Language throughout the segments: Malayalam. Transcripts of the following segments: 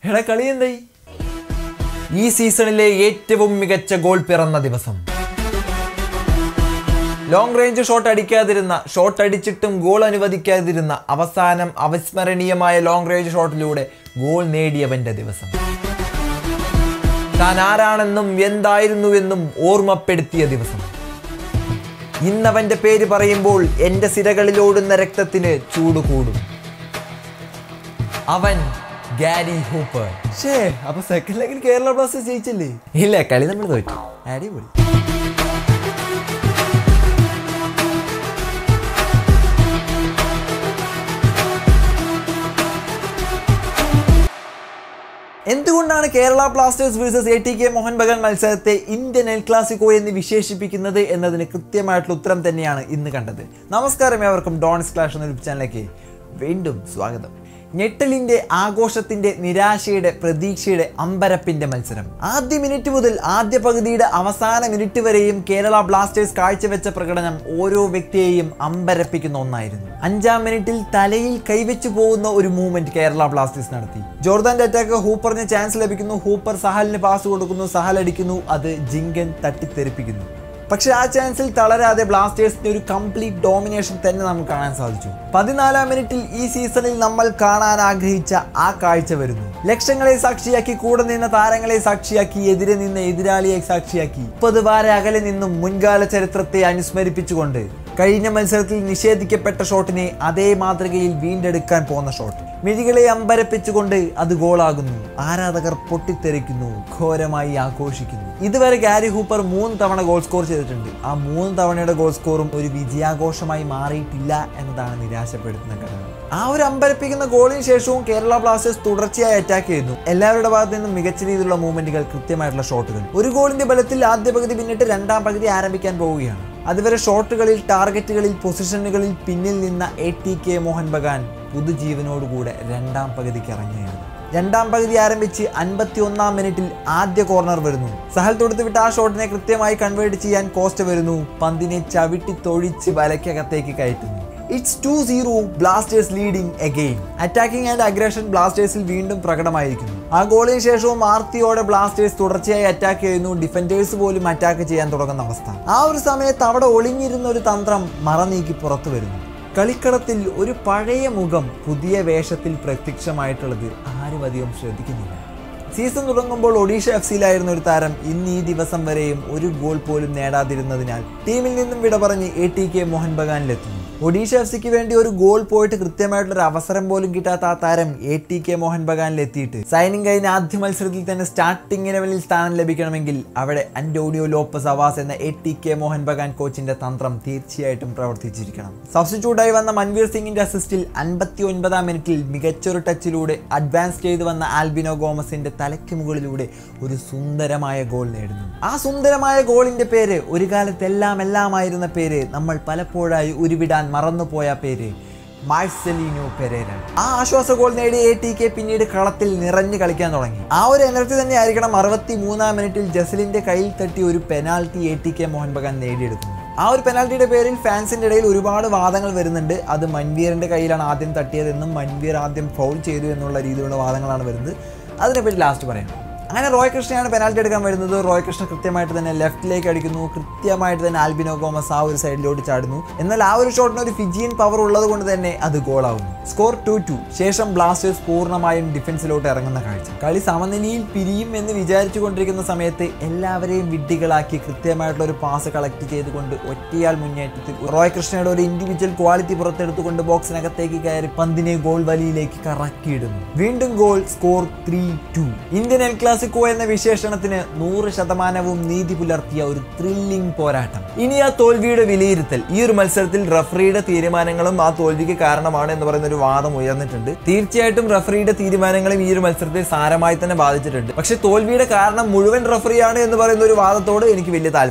എടാ കളി എന്തായി ഈ സീസണിലെ ഏറ്റവും മികച്ച ഗോൾ പിറന്ന ദിവസം ലോങ് റേഞ്ച് ഷോട്ട് അടിക്കാതിരുന്ന ഷോട്ട് അടിച്ചിട്ടും ഗോൾ അനുവദിക്കാതിരുന്ന അവസാനം അവിസ്മരണീയമായ ലോങ് റേഞ്ച് ഷോട്ടിലൂടെ ഗോൾ നേടിയവന്റെ ദിവസം താൻ ആരാണെന്നും എന്തായിരുന്നുവെന്നും ഓർമ്മപ്പെടുത്തിയ ദിവസം ഇന്നവന്റെ പേര് പറയുമ്പോൾ എൻ്റെ സിരകളിലോടുന്ന രക്തത്തിന് ചൂട് കൂടും അവൻ ഗാരി ഹൂപ്പർ ഷേ അപ്പൊ സെക്കൻഡ് ലെഗിൽ കേരള ബ്ലാസ്റ്റേഴ്സ് ജയിച്ചില്ലേ ഇല്ല കളി നമ്മൾ തോറ്റു അടിപൊളി എന്തുകൊണ്ടാണ് Kerala Blasters versus A T K Mohun Bagan മത്സരത്തെ ഇന്ത്യൻ എൽ ക്ലാസിക്കോ എന്ന് വിശേഷിപ്പിക്കുന്നത് എന്നതിന് കൃത്യമായിട്ടുള്ള ഉത്തരം തന്നെയാണ് ഇന്ന് കണ്ടത് നമസ്കാരം ഏവർക്കും ഡോൺസ് ക്ലാഷ് എന്ന യൂട്യൂബ് ചാനലിലേക്ക് വീണ്ടും സ്വാഗതം ഞെട്ടലിന്റെ ആഘോഷത്തിന്റെ നിരാശയുടെ പ്രതീക്ഷയുടെ അമ്പരപ്പിന്റെ മത്സരം ആദ്യ മിനിറ്റ് മുതൽ ആദ്യ പകുതിയുടെ അവസാന മിനിറ്റ് വരെയും കേരള ബ്ലാസ്റ്റേഴ്സ് കാഴ്ചവെച്ച പ്രകടനം ഓരോ വ്യക്തിയെയും അമ്പരപ്പിക്കുന്ന ഒന്നായിരുന്നു അഞ്ചാം മിനിറ്റിൽ തലയിൽ കൈവച്ചു പോകുന്ന ഒരു മൂവ്മെന്റ് കേരള ബ്ലാസ്റ്റേഴ്സ് നടത്തി ജോർദാന്റെ അറ്റാക്ക് ഹൂപ്പറിന് ചാൻസ് ലഭിക്കുന്നു ഹൂപ്പർ സഹലിന് പാസ് കൊടുക്കുന്നു സഹൽ അടിക്കുന്നു അത് ജിങ്കൻ തട്ടിത്തെറിപ്പിക്കുന്നു പക്ഷെ ആ ചാൻസിൽ തളരാതെ ബ്ലാസ്റ്റേഴ്സിന്റെ ഒരു കംപ്ലീറ്റ് ഡോമിനേഷൻ തന്നെ നമുക്ക് കാണാൻ സാധിച്ചു പതിനാലാം മിനിറ്റിൽ ഈ സീസണിൽ നമ്മൾ കാണാൻ ആഗ്രഹിച്ച ആ കാഴ്ച വരുന്നു ലക്ഷങ്ങളെ സാക്ഷിയാക്കി കൂടെ നിന്ന താരങ്ങളെ സാക്ഷിയാക്കി എതിരെ നിന്ന എതിരാളിയെ സാക്ഷിയാക്കി മുപ്പത് വാര അകലെ നിന്നും മുൻകാല ചരിത്രത്തെ അനുസ്മരിപ്പിച്ചുകൊണ്ട് കഴിഞ്ഞ മത്സരത്തിൽ നിഷേധിക്കപ്പെട്ട ഷോട്ടിനെ അതേ മാതൃകയിൽ വീണ്ടെടുക്കാൻ പോകുന്ന ഷോട്ട് മിഴികളെ അമ്പരപ്പിച്ചുകൊണ്ട് അത് ഗോളാകുന്നു ആരാധകർ പൊട്ടിത്തെറിക്കുന്നു ഘോരമായി ആഘോഷിക്കുന്നു ഇതുവരെ ഗാരി ഹൂപ്പർ മൂന്ന് തവണ ഗോൾ സ്കോർ ചെയ്തിട്ടുണ്ട് ആ മൂന്ന് തവണയുടെ ഗോൾ സ്കോറും ഒരു വിജയാഘോഷമായി മാറിയിട്ടില്ല എന്നതാണ് നിരാശപ്പെടുത്തുന്ന ഘടകം ആ ഒരു അമ്പരപ്പിക്കുന്ന ഗോളിന് ശേഷവും കേരള ബ്ലാസ്റ്റേഴ്സ് തുടർച്ചയായി അറ്റാക്ക് ചെയ്യുന്നു എല്ലാവരുടെ ഭാഗത്തു നിന്നും മികച്ച രീതിയിലുള്ള മൂവ്മെന്റുകൾ കൃത്യമായിട്ടുള്ള ഷോട്ടുകൾ ഒരു ഗോളിന്റെ ബലത്തിൽ ആദ്യ പകുതി പിന്നിട്ട് രണ്ടാം പകുതി ആരംഭിക്കാൻ പോവുകയാണ് അതുവരെ ഷോട്ടുകളിൽ ടാർഗറ്റുകളിൽ പൊസിഷനുകളിൽ പിന്നിൽ നിന്ന A T K Mohun Bagan പുതുജീവനോടുകൂടെ രണ്ടാം പകുതിക്ക് ഇറങ്ങുകയാണ് രണ്ടാം പകുതി ആരംഭിച്ച് അൻപത്തി ഒന്നാം മിനിറ്റിൽ ആദ്യ കോർണർ വരുന്നു സഹൽ തൊടുത്തുവിട്ട് ആ ഷോട്ടിനെ കൃത്യമായി കൺവേർട്ട് ചെയ്യാൻ കോസ്റ്റ് വരുന്നു പന്തിനെ ചവിട്ടി തൊഴിച്ച് വലയ്ക്കകത്തേക്ക് കയറ്റുന്നു it's two zero Blasters leading again attacking and aggression ബ്ലാസ്റ്റേഴ്സിൽ വീണ്ടും പ്രകടമായിരിക്കുന്നു ആ ഗോളിന് ശേഷവും ആർത്തിയോടെ ബ്ലാസ്റ്റേഴ്സ് തുടർച്ചയായി അറ്റാക്ക് ചെയ്യുന്നു ഡിഫൻഡേഴ്സ് പോലും അറ്റാക്ക് ചെയ്യാൻ തുടങ്ങുന്ന അവസ്ഥ ആ ഒരു സമയത്ത് അവിടെ ഒളിഞ്ഞിരുന്ന ഒരു തന്ത്രം മറനീക്കി പുറത്തു വരുന്നു കളിക്കളത്തിൽ ഒരു പഴയ മുഖം പുതിയ വേഷത്തിൽ പ്രത്യക്ഷമായിട്ടുള്ളത് ആരും അധികം ശ്രദ്ധിക്കുന്നില്ല സീസൺ തുടങ്ങുമ്പോൾ ഒഡീഷ എഫ് സിയിലായിരുന്ന ഒരു താരം ഇന്ന് ഈ ദിവസം വരെയും ഒരു ഗോൾ പോലും നേടാതിരുന്നതിനാൽ ടീമിൽ നിന്നും വിട പറഞ്ഞ് എ ടി കെ മോഹൻ ബഗാനിലെത്തുന്നു ഒഡീഷ എഫ് സിക്ക് വേണ്ടി ഒരു ഗോൾ പോയിട്ട് കൃത്യമായിട്ടുള്ള ഒരു അവസരം പോലും കിട്ടാത്ത ആ താരം എ ടി കെ മോഹൻ ബഗാനിൽ എത്തിയിട്ട് സൈനിങ് കഴിഞ്ഞ ആദ്യ മത്സരത്തിൽ തന്നെ സ്റ്റാർട്ടിംഗ് ഇലവനിൽ സ്ഥാനം ലഭിക്കണമെങ്കിൽ അവിടെ അന്റോണിയോ ലോപ്പസ് അവാസ് എന്ന A T K Mohun Bagan കോച്ചിന്റെ തന്ത്രം തീർച്ചയായിട്ടും പ്രവർത്തിച്ചിരിക്കണം സബ്സ്റ്റിറ്റ്യൂട്ടായി വന്ന മൻവീർ സിംഗിന്റെ അസിസ്റ്റിൽ അൻപത്തി ഒൻപതാം മിനിറ്റിൽ മികച്ചൊരു ടച്ചിലൂടെ അഡ്വാൻസ് ചെയ്തു വന്ന ആൽബിനോ ഗോമസിന്റെ തലയ്ക്ക് മുകളിലൂടെ ഒരു സുന്ദരമായ ഗോൾ നേടുന്നു ആ സുന്ദരമായ ഗോളിന്റെ പേര് ഒരു കാലത്ത് എല്ലാം എല്ലാമായിരുന്ന പേര് നമ്മൾ പലപ്പോഴായി ഉരുവിടാൻ മറന്നുപോയ പേര് മാർസെലിനോ പെരേര ആ ആശ്വാസ ഗോൾ നേടിയ എ ടി കെ പിന്നീട് കളത്തിൽ നിറഞ്ഞു കളിക്കാൻ തുടങ്ങി ആ ഒരു എനർജി തന്നെ ആയിരിക്കണം അറുപത്തി മൂന്നാം മിനിറ്റിൽ ജസലിന്റെ കയ്യിൽ തട്ടി ഒരു penalty A T K Mohun Bagan നേടിയെടുക്കുന്നു ആ ഒരു പെനാൽറ്റിയുടെ പേരിൽ ഫാൻസിന്റെ ഇടയിൽ ഒരുപാട് വാദങ്ങൾ വരുന്നുണ്ട് അത് മൻവീറിന്റെ കയ്യിലാണ് ആദ്യം തട്ടിയതെന്നും മൻവീർ ആദ്യം ഫൗൾ ചെയ്തു എന്നുള്ള രീതിയിലുള്ള വാദങ്ങളാണ് വരുന്നത് അതിനെപ്പറ്റി ലാസ്റ്റ് പറയാം അങ്ങനെ റോയ് കൃഷ്ണയാണ് പെനാൽറ്റി എടുക്കാൻ വരുന്നത് റോയ് കൃഷ്ണ കൃത്യമായിട്ട് തന്നെ ലെഫ്റ്റിലേക്ക് അടിക്കുന്നു കൃത്യമായിട്ട് തന്നെ ആൽബിനോ ഗോമസ് ആ ഒരു സൈഡിലോട്ട് ചാടുന്നു എന്നാൽ ആ ഒരു ഷോട്ടിന് ഒരു ഫിജിയൻ പവർ ഉള്ളത് കൊണ്ട് തന്നെ അത് ഗോളാവുന്നു സ്കോർ ടു ടു ശേഷം ബ്ലാസ്റ്റേഴ്സ് പൂർണ്ണമായും ഡിഫൻസിലോട്ട് ഇറങ്ങുന്ന കാഴ്ച കളി സമനിലയിൽ പിരിയും എന്ന് വിചാരിച്ചു കൊണ്ടിരിക്കുന്ന സമയത്ത് എല്ലാവരെയും വിഡ്ഢികളാക്കി കൃത്യമായിട്ടുള്ള ഒരു പാസ് കളക്ട് ചെയ്തുകൊണ്ട് ഒറ്റയാൾ മുന്നേറ്റത്തിൽ റോയ് കൃഷ്ണയുടെ ഒരു ഇൻഡിവിജ്വൽ ക്വാളിറ്റി പുറത്തെടുത്തുകൊണ്ട് ബോക്സിനകത്തേക്ക് കയറി പന്തിനെ ഗോൾ വലിയിലേക്ക് കറക്കിയിടുന്നു വീണ്ടും goal score three two Indian El Clasico എന്ന വിശേഷണത്തിന് നൂറ് ശതമാനവും നീതി പുലർത്തിയ ഒരു ത്രില്ലിംഗ് പോരാട്ടം ഇനി ആ തോൽവിയുടെ വിലയിരുത്തൽ ഈ ഒരു മത്സരത്തിൽ റഫറിയുടെ തീരുമാനങ്ങളും ആ തോൽവിക്ക് കാരണമാണ് എന്ന് പറയുന്ന ഒരു വാദം ഉയർന്നിട്ടുണ്ട് തീർച്ചയായിട്ടും റഫറിയുടെ തീരുമാനങ്ങളും ഈ ഒരു മത്സരത്തെ സാരമായി തന്നെ ബാധിച്ചിട്ടുണ്ട് പക്ഷെ തോൽവിയുടെ കാരണം മുഴുവൻ റഫറിയാണ് എന്ന് പറയുന്ന ഒരു വാദത്തോട് എനിക്ക് വലിയ താല്പര്യമില്ല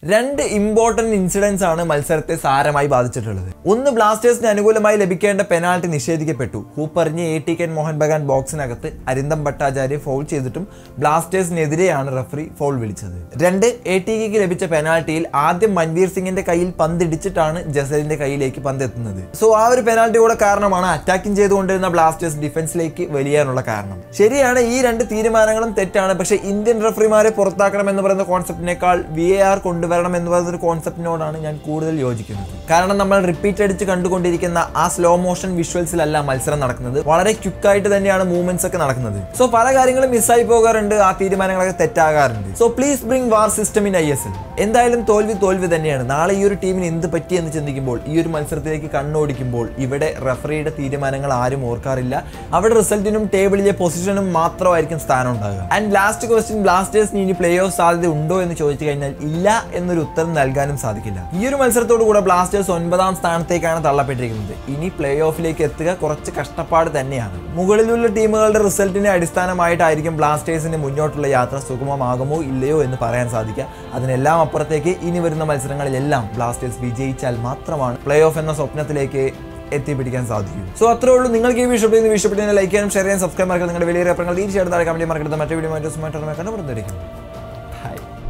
രണ്ട് ഇമ്പോർട്ടന്റ് ഇൻസിഡൻസ് ആണ് മത്സരത്തെ സാരമായി ബാധിച്ചിട്ടുള്ളത് ഒന്ന് ബ്ലാസ്റ്റേഴ്സിന് അനുകൂലമായി ലഭിക്കേണ്ട പെനാൾട്ടി നിഷേധിക്കപ്പെട്ടു ഹൂപ്പറിഞ്ഞ് A T K Mohun Bagan ബോക്സിനകത്ത് അരിന്തം ഭട്ടാചാര്യ ഫൗൾ ചെയ്തിട്ടും ബ്ലാസ്റ്റേഴ്സിനെതിരെയാണ് റഫറി ഫൗൾ വിളിച്ചത് രണ്ട് എ ടി കെക്ക് ലഭിച്ച പെനാൾട്ടിയിൽ ആദ്യം മൻവീർ സിംഗിന്റെ കയ്യിൽ പന്തിടിച്ചിട്ടാണ് ജസലിന്റെ കയ്യിലേക്ക് പന്ത് എത്തുന്നത് സോ ആ ഒരു പെനാൾട്ടി കൂടെ കാരണമാണ് അറ്റാക്കിംഗ് ചെയ്തുകൊണ്ടിരുന്ന ബ്ലാസ്റ്റേഴ്സ് ഡിഫൻസിലേക്ക് വലിയാനുള്ള കാരണം ശരിയാണ് ഈ രണ്ട് തീരുമാനങ്ങളും തെറ്റാണ് പക്ഷേ ഇന്ത്യൻ റഫറിമാരെ പുറത്താക്കണം എന്ന് പറയുന്ന കോൺസെപ്റ്റിനേക്കാൾ വി എ ആർ കൊണ്ടുവരണം എന്ന് പറയുന്ന ഒരു കോൺസെപ്റ്റിനോടാണ് ഞാൻ കൂടുതൽ യോജിക്കുന്നത് കാരണം നമ്മൾ റിപ്പീറ്റ് അടിച്ച് കണ്ടുകൊണ്ടിരിക്കുന്ന ആ സ്ലോ മോഷൻ വിഷ്വൽസിലല്ല മത്സരം നടക്കുന്നത് വളരെ ക്വിക്കായിട്ട് തന്നെയാണ് മൂവ്മെന്റ്സ് ഒക്കെ നടക്കുന്നത് സോ പല കാര്യങ്ങളും മിസ്സായി പോകാറുണ്ട് ആ തീരുമാനങ്ങളൊക്കെ തെറ്റാകാറുണ്ട് so please bring VAR system in I S L എന്തായാലും തോൽവി തോൽവി തന്നെയാണ് നാളെ ഈ ഒരു ടീമിന് എന്ത് പറ്റിയെന്ന് ചിന്തിക്കുമ്പോൾ ഈ ഒരു മത്സരത്തിലേക്ക് കണ്ണോടിക്കുമ്പോൾ ഇവിടെ റഫറിയുടെ തീരുമാനങ്ങൾ ആരും ഓർക്കാറില്ല അവിടെ റിസൾട്ടിനും ടേബിളിലെ പൊസിഷനും മാത്രമായിരിക്കും സ്ഥാനം ഉണ്ടാകുക ആൻഡ് ലാസ്റ്റ് ക്വസ്റ്റ്യൻ ബ്ലാസ്റ്റേഴ്സിന് ഇനി പ്ലേ ഓഫ് സാധ്യത ഉണ്ടോ എന്ന് ചോദിച്ചു കഴിഞ്ഞാൽ ഇല്ല എന്നൊരു ഉത്തരം നൽകാനും സാധിക്കില്ല ഈ ഒരു മത്സരത്തോടു കൂടെ ബ്ലാസ്റ്റേഴ്സ് ഒൻപതാം സ്ഥാനത്തേക്കാണ് തള്ളപ്പെട്ടിരിക്കുന്നത് ഇനി പ്ലേ ഓഫിലേക്ക് എത്തുക കുറച്ച് കഷ്ടപ്പാട് തന്നെയാണ് മുകളിലുള്ള ടീമുകളുടെ റിസൾട്ടിനെ അടിസ്ഥാനമായിട്ടായിരിക്കും ബ്ലാസ്റ്റേഴ്സിന്റെ മുന്നോട്ടുള്ള യാത്ര സുഗമമാകുമോ ഇല്ലയോ എന്ന് പറയാൻ സാധിക്കുക അതിനെല്ലാം അപ്പുറത്തേക്ക് ഇനി വരുന്ന മത്സരങ്ങളിലെല്ലാം ബ്ലാസ്റ്റേഴ്സ് വിജയിച്ചാൽ മാത്രമാണ് പ്ലേ ഓഫ് എന്ന സ്വപ്നത്തിലേക്ക് എത്തിപ്പിടിക്കാൻ സാധിക്കും സോ അത്രേ ഉള്ളൂ നിങ്ങൾക്ക് ഈ വീഡിയോ ഇഷ്ടപ്പെടുന്ന ഇഷ്ടപ്പെടുന്ന ലൈക്ക് ചെയ്യാനും ഷെയർ ചെയ്യാനും സബ്സ്ക്രൈബ് മറക്കുക നിങ്ങളുടെ വലിയ അഭിപ്രായങ്ങൾ തീർച്ചയായിട്ടും താഴെ കമന്റ് മറക്കരുത് മറ്റു വീഡിയോ മറ്റു സ്മാർട്ട് കണ്ടുപിടിച്ചിരിക്കും ഹായ്